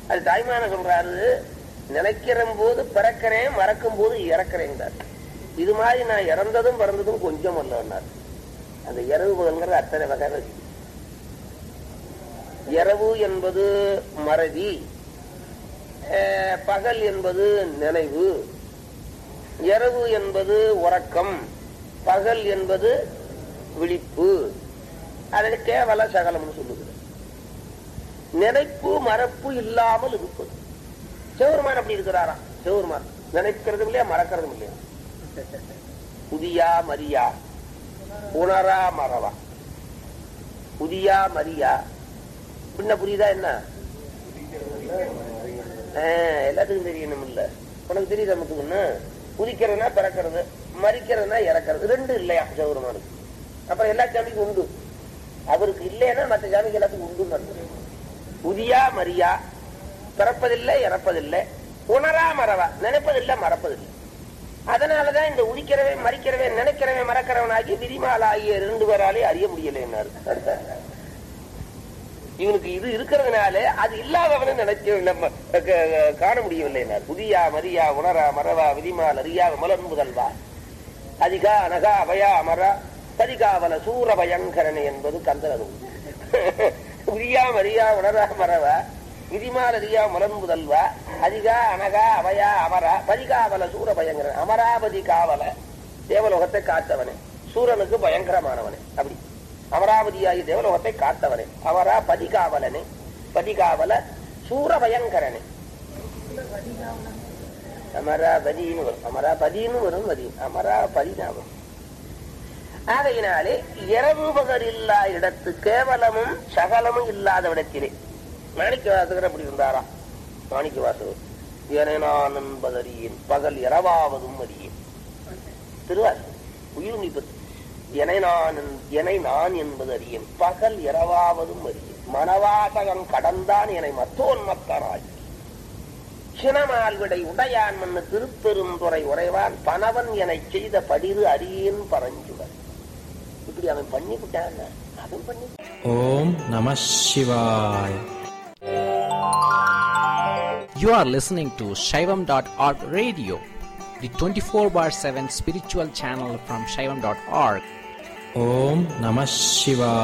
அது தாய்மான சொல்றாரு நினைக்கிற போது பிறக்கிறேன் மறக்கும் போது இறக்கிறேங்கிறார் இது மாதிரி நான் இறந்ததும் பிறந்ததும் கொஞ்சம் அல்லன்னார் அந்த இரவு பகல்ங்கிறது அத்தனை வகை இருக்கு இரவு என்பது மறதி அஹ், பகல் என்பது நினைவு இரவு என்பது உறக்கம் பகல் என்பது விழிப்பு அதில் கேவல சகலம்னு சொல்லுகிறது நினைப்பு மறப்பு இல்லாமல் இருப்பது சிவருமான் அப்படி இருக்கிறாராம் சிவருமான் நினைக்கிறதும் இல்லையா மறக்கிறதும் இல்லையா புதியா மரியா உணரா மறவா புதியா மரியா பின்ன புரியுதா என்ன ஆ, எல்லாத்துக்கும் தெரியணும் இல்ல உனக்கு தெரியுதா முத்துக்குன்னு புதிக்கிறதுனா பிறக்கிறது மறிக்கிறதுனா இறக்கிறது ரெண்டு இல்லையா சிவருமானுக்கு அப்புறம் எல்லா சாமிக்கும் உண்டு அவருக்கு இல்லைன்னா மற்ற சாமிக்கு எல்லாத்துக்கும் உண்டு அர்த்தம் புதியா மரியா பிறப்பதில்லை இறப்பதில்லை உணரா மறவா நினைப்பதில்லை மறப்பதில்லை அதனாலதான் இந்த உதிக்கிறவே மறிக்கிறவே நினைக்கிறவே மறக்கிறவனாகி விதிமால் ஆகிய ரெண்டு பேராலே அறிய முடியல இவனுக்கு இது இருக்கிறதுனால அது இல்லாதவனை நினைக்க நம்ம க- க- காண முடியவில்லை புதியா மரியா உணரா மறவா விதிமால் அறியா விமலன் முதல்வா அதிகா அனகா அபயா அமரா பதிகாவல சூர பயங்கரனை என்பது கந்தனது உரியா மரியா உணரா மறவா விதிமால் அறியா மலன் முதல்வா அதிகா அனகா அபயா அமரா பதிகாவல சூர பயங்கரன் அமராவதி காவல தேவலோகத்தை காத்தவனே சூரனுக்கு பயங்கரமானவனே அப்படி அமராவதியாகி தேவலோகத்தை காத்தவனே அமரா பதிகாவலனே பதிகாவல சூர பயங்கரனே அமராபதின்னு வரும் அமராபதின்னு வரும் வரி அமராபதினா வரும் ஆகையினாலே இரவு பகல் இல்லா இடத்து கேவலமும் சகலமும் இல்லாத இடத்திலே மாணிக்க வாசகர் அப்படி இருந்தாராம் மாணிக்க வாசகர் என நான் என்பதறியேன் பகல் இரவாவதும் அறியேன் திருவாசகம் உயிர் நிபத்து எனை நான் என்- எனை நான் என்பது அறியேன் பகல் இரவாவதும் அறியேன் மனவாசகம் கடந்தான் என்னை மத்தோன் மத்தராய் சினமால் விடை உடையான் மண்ணு திருப்பெரும் துறை உறைவான் பணவன் எனச் செய்த படிறு அறியேன் பரஞ்சுவர் இப்படி அவன் பண்ணி விட்டான் அவன் பண்ணி ஓம் நம சிவாய் You are listening to Shaivam.org radio, the 24 bar 7 spiritual channel from Shaivam.org. Om Namah Shivaya.